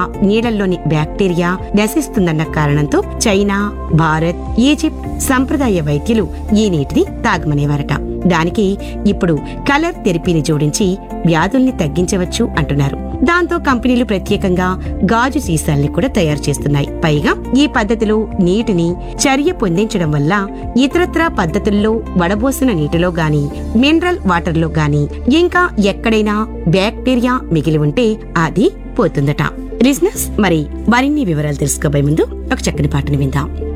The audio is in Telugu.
నీళ్లలోని బ్యాక్టీరియా నశిస్తుందన్న కారణంతో చైనా భారత్ ఈజిప్ట్ సంప్రదాయ వైద్యులు ఈ నీటిని తాగమనేవారట దానికి ఇప్పుడు కలర్ థెరపీని జోడించి వ్యాధుల్ని తగ్గించవచ్చు అంటున్నారు దాంతో కంపెనీలు ప్రత్యేకంగా గాజు సీసాల్ని కూడా తయారు చేస్తున్నాయి పైగా ఈ పద్ధతిలో నీటిని చర్య పొందించడం వల్ల ఇతరత్రా పద్ధతుల్లో వడబోసిన నీటిలో గాని మినరల్ వాటర్లో గాని ఇంకా ఎక్కడైనా బ్యాక్టీరియా మిగిలి ఉంటే అది పోతుందట రిజినస్ మరి మరిన్ని వివరాలు తెలుసుకోబోయే ముందు ఒక చక్కని పాటను విందాం